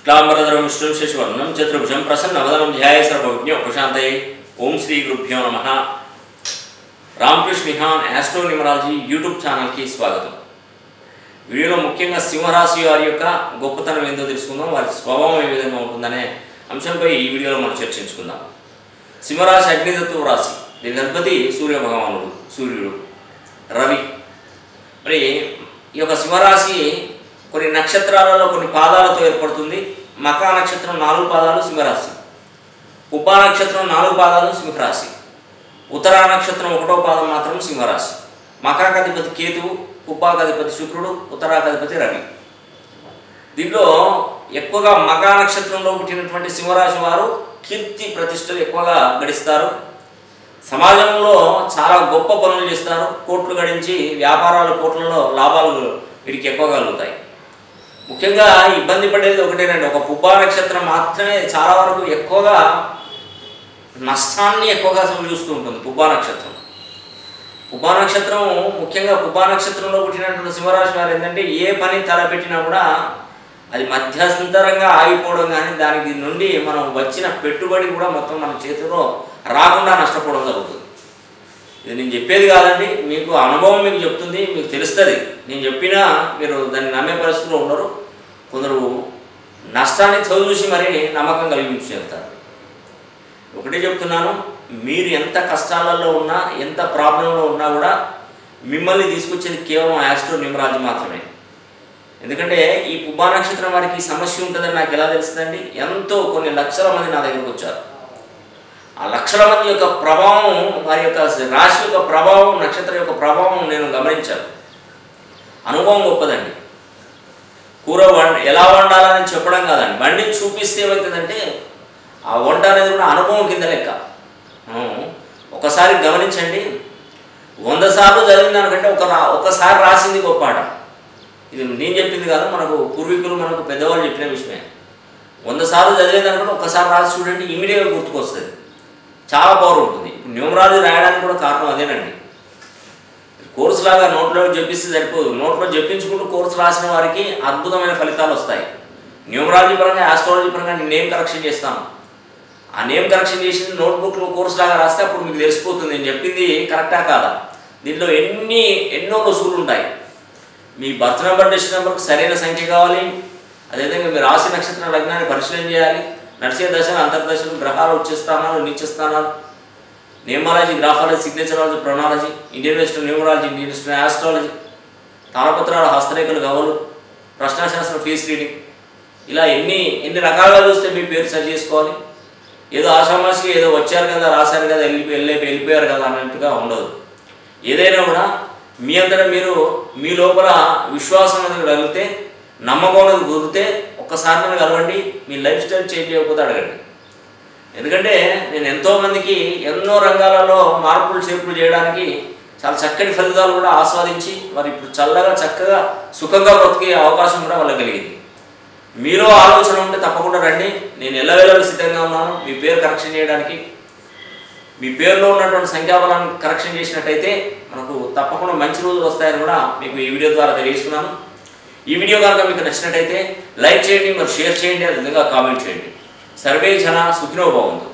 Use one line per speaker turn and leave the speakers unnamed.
క్లాంబరధరం విష్ణుం శశివర్ణం చతుర్భుజం ప్రసన్నవదనం ధ్యాయ సర్వజ్ఞ ఉపశాంతయే ఓం శ్రీ గురుభ్యో నమ Ramakrishna Nihan astro numerology YouTube ఛానల్కి స్వాగతం వీడియోలో ముఖ్యంగా సింహరాశి వారి యొక్క గొప్పతనం ఏందో తెలుసుకుందాం వారి స్వభావం ఏ విధంగా ఉంటుందనే అంశంపై ఈ వీడియోలో మనం చర్చించుకుందాం సింహరాశి అగ్నితత్వ రాశి దీని అధిపతి సూర్య భగవానుడు సూర్యుడు రవి మరి ఈ యొక్క సింహరాశి కొన్ని నక్షత్రాలలో కొన్ని పాదాలతో ఏర్పడుతుంది మకా నక్షత్రం నాలుగు పాదాలు సింహరాశి ఉబ్బా నక్షత్రం నాలుగు పాదాలు సింహరాశి ఉత్తరా నక్షత్రం ఒకటో పాదం మాత్రం సింహరాశి మకరాకధిపతి కేతువు ఉపాకధిపతి శుక్రుడు ఉత్తరాకధిపతి రవి దీంట్లో ఎక్కువగా మకా నక్షత్రంలో పుట్టినటువంటి సింహరాశి వారు కీర్తి ప్రతిష్టలు ఎక్కువగా గడిస్తారు సమాజంలో చాలా గొప్ప పనులు చేస్తారు కోట్లు గడించి వ్యాపారాలు కోట్లలో లాభాలు వీటికి ఎక్కువగా కలుగుతాయి ముఖ్యంగా ఇబ్బంది పడేది ఒకటేనండి ఒక పుబ్బా నక్షత్రం మాత్రమే చాలా వరకు ఎక్కువగా నష్టాన్ని ఎక్కువగా చూస్తూ ఉంటుంది పుబ్బా నక్షత్రం పుబ్బా నక్షత్రం ముఖ్యంగా పుబ్బా నక్షత్రంలో పుట్టినటువంటి సింహరాశి వారు ఏంటంటే ఏ పని తలపెట్టినా కూడా అది మధ్యంతరంగా ఆగిపోవడం కానీ దానికి నుండి మనం వచ్చిన పెట్టుబడి కూడా మొత్తం మన చేతిలో రాకుండా నష్టపోవడం జరుగుతుంది ఇది నేను చెప్పేది కాదండి మీకు అనుభవం మీకు చెప్తుంది మీకు తెలుస్తుంది నేను చెప్పినా మీరు దాన్ని నమ్మే పరిస్థితిలో ఉండరు కొందరు నష్టాన్ని చదువు చూసి మరి నమ్మకం కలిగించి చెప్తారు ఒకటే చెప్తున్నాను మీరు ఎంత కష్టాలలో ఉన్నా ఎంత ప్రాబ్లంలో ఉన్నా కూడా మిమ్మల్ని తీసుకొచ్చేది కేవలం యాస్ట్రో న్యూమరాజీ మాత్రమే ఎందుకంటే ఈ పుబ్బా నక్షత్రం వారికి ఈ సమస్య ఉంటుందని నాకు ఎలా తెలుస్తుందండి ఎంతో కొన్ని లక్షల మంది నా దగ్గరకు వచ్చారు ఆ లక్షల మంది యొక్క ప్రభావం వారి యొక్క రాశి యొక్క ప్రభావం నక్షత్రం యొక్క ప్రభావం నేను గమనించాను అనుభవం గొప్పదండి కూర వండ ఎలా వండాలని చెప్పడం కాదండి వండి చూపిస్తే ఏమవుతుందంటే ఆ వంట అనేది కూడా అనుభవం కింద లెక్క మనం ఒకసారి గమనించండి వంద సార్లు జరిగిన దానికంటే ఒక రా ఒకసారి రాసింది గొప్ప ఆట ఇది నేను చెప్పింది కాదు మనకు పూర్వీకులు మనకు పెద్దవాళ్ళు చెప్పిన విషయమే వంద సార్లు చదివే దానికంటే ఒకసారి రాసి చూడండి ఇమీడియట్గా గుర్తుకొస్తుంది చాలా పవర్ ఉంటుంది ఇప్పుడు న్యూమరాలజీ రాయడానికి కూడా కారణం అదేనండి కోర్సు లాగా నోట్లో చెప్పిస్తే సరిపోదు నోట్లో చెప్పించుకుంటూ కోర్సు రాసిన వారికి అద్భుతమైన ఫలితాలు వస్తాయి న్యూమరాలజీ పరంగా ఆస్ట్రాలజీ పరంగా నేను నేమ్ కరెక్షన్ చేస్తాను ఆ నేమ్ కరెక్షన్ చేసి నోట్బుక్లో కోర్సు లాగా రాస్తే అప్పుడు మీకు తెలిసిపోతుంది నేను చెప్పింది కరెక్టా కాదా దీంట్లో ఎన్ని ఎన్నో రుసుగులు ఉంటాయి మీ బర్త్ నెంబర్ డెస్ట్ నెంబర్కి సరైన సంఖ్య కావాలి అదేవిధంగా మీరు రాశి నక్షత్ర లగ్నాన్ని పరిశీలన చేయాలి నడిచే దశలు అంతర్దశలు గ్రహాలు వచ్చే స్థానాలు నీచ స్థానాలు న్యూమరాలజీ గ్రాఫాలజీ సిగ్నేచరాలజీ ప్రొనాలజీ Indian western numerology Indian western astrology తాళపత్రాలు హస్తరేఖలు గవలు ప్రశ్నాశాస్త్రం ఫేస్ రీడింగ్ ఇలా ఎన్ని ఎన్ని రకాలుగా చూస్తే మీ పేరు సరి చేసుకోవాలి ఏదో ఆషామాషి ఏదో వచ్చారు కదా రాశారు కదా వెళ్ళి వెళ్ళి వెళ్ళిపోయారు కదా అన్నట్టుగా ఉండదు ఏదైనా కూడా మీ అంతటా మీరు మీ లోపల విశ్వాసం అనేది కలిగితే నమ్మకం అనేది కుదిరితే ఒక్కసారి నన్ను కలవండి మీ లైఫ్ స్టైల్ చేంజ్ చేయకపోతే అడగండి ఎందుకంటే నేను ఎంతోమందికి ఎన్నో రంగాలలో మార్పులు చేర్పులు చేయడానికి చాలా చక్కటి ఫలితాలు కూడా ఆస్వాదించి మరి ఇప్పుడు చల్లగా చక్కగా సుఖంగా బ్రతికే అవకాశం కూడా వాళ్ళకి కలిగింది మీలో ఆలోచన ఉంటే తప్పకుండా రండి నేను ఎల్లవేళలు సిద్ధంగా ఉన్నాను మీ పేరు కరెక్షన్ చేయడానికి మీ పేరులో ఉన్నటువంటి సంఖ్యాబలాన్ని కరెక్షన్ చేసినట్టయితే మనకు తప్పకుండా మంచి రోజులు వస్తాయని కూడా మీకు ఈ వీడియో ద్వారా తెలియజేస్తున్నాను ఈ వీడియో కనుక మీకు నచ్చినట్టయితే లైక్ చేయండి మరి షేర్ చేయండి అదేవిధంగా కామెంట్ చేయండి సర్వే జన సుఖినో బాగుంది